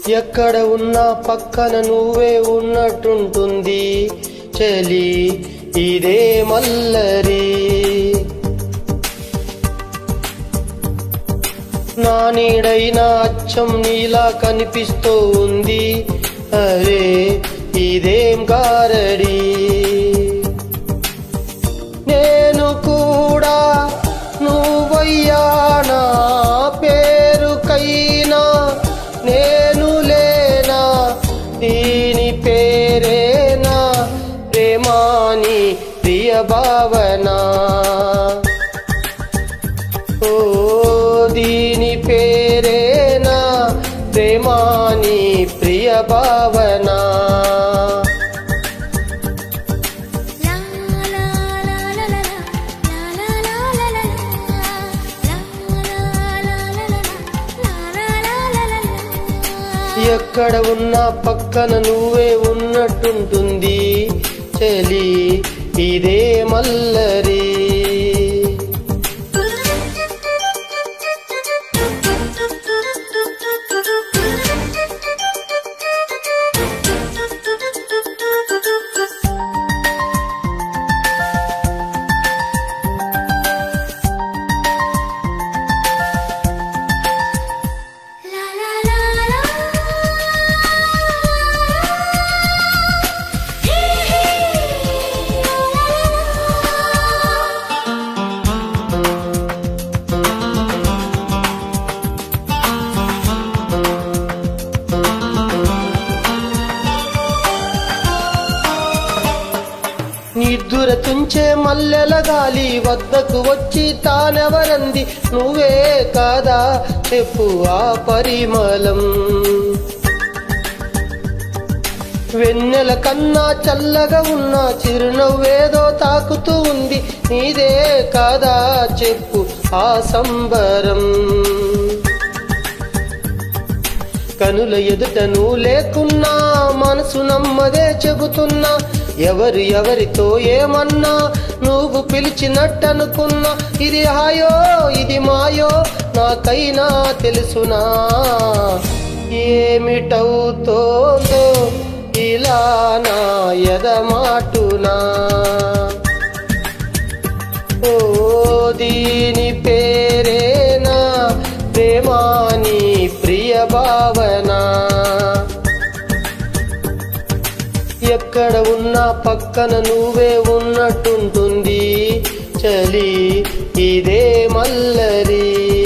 ఎక్కడ ఉన్నా పక్కన నువ్వే ఉన్నట్టుంటుంది చలి ఇదే మల్లరి నా నీడైన అచ్చం నీలా కనిపిస్తూ ఉంది అరే ఇదేం గారడి నేను కూడా నువ్వయ్యా నా పేరుకైనా నేను లేనా దీని పేరేనా ప్రేమాని ప్రియ భావనా ఓ దీని పేరేనా ప్రేమాని ప్రియ భావనా La la la la la la la la la la la ఎక్కడ ఉన్నా పక్కన నువ్వే ఉన్నట్టుంటుంది చలి ఇదే మల్లరి నిద్దుర తుంచే మల్లెల గాలి వద్దకు వచ్చి తానెవరంది నువ్వే కాదా చెప్పు ఆ పరిమళం వెన్నెల కన్నా చల్లగా ఉన్న చిరునవ్వేదో తాకుతూ ఉంది నీదే కాదా చెప్పు ఆ సంబరం కనుల ఎదుట నువ్వు లేకున్నా మనసు నమ్మదే చెబుతున్నా ఎవరు ఎవరితో ఏమన్నా నువ్వు పిలిచినట్టనుకున్నా ఇది హాయో ఇది మాయో నాకైనా తెలుసునా ఏమిటవుతోందో ఇలా నా ఎదమాటునా ఓ దీని పేరేనా ప్రేమాని ప్రియ భావన ఎక్కడ ఉన్నా పక్కన నువ్వే ఉన్నట్టుంటుంది చలి ఇదే మల్లరి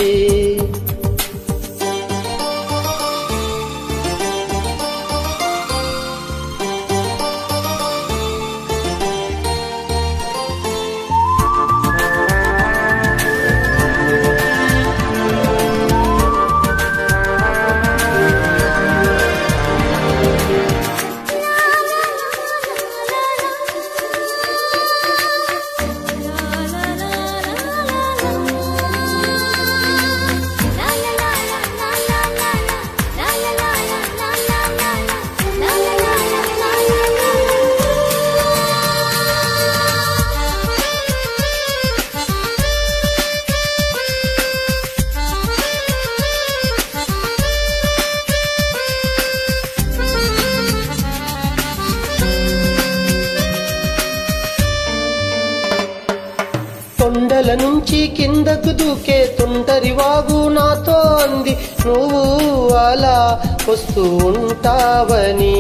కొండల నుంచి కిందకు దూకే తుంటరి వాగు నాతో అంది నువ్వు అలా వస్తూ ఉంటావని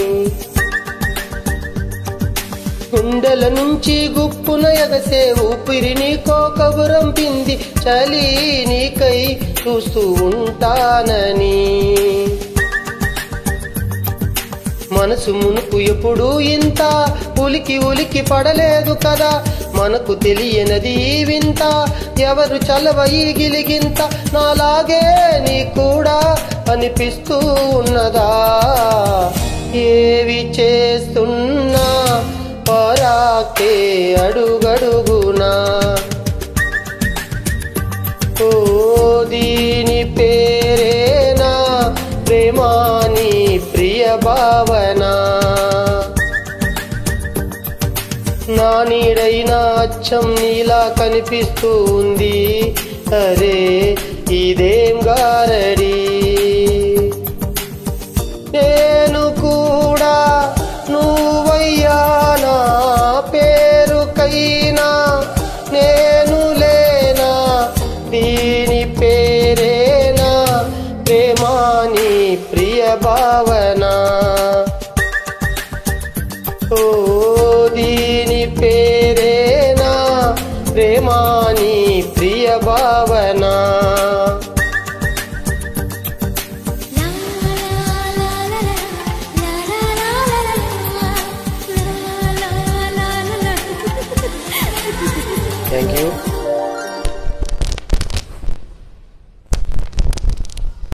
గుండెల నుంచి గుప్పున ఎగసే ఊపిరి నీకో కబురంపింది చలి నీకై చూస్తూ ఉంటానని మనసు మునుపు ఎప్పుడు ఇంత ఉలికి ఉలికి పడలేదు కదా మనకు తెలియనది ఈ వింత ఎవరు చలవ ఈ గిలిగింత నాలాగే నీ కూడా అనిపిస్తూ ఉన్నదా ఏవి చేస్తున్నా పరాకే అడుగడుగునా ఓ దీని పేరేనా ప్రేమాని ప్రియ భావన నా నీడైన అచ్చం నీలా కనిపిస్తూ ఉంది అరే ఇదేం గారడి ప్రేమాని ప్రియ భావన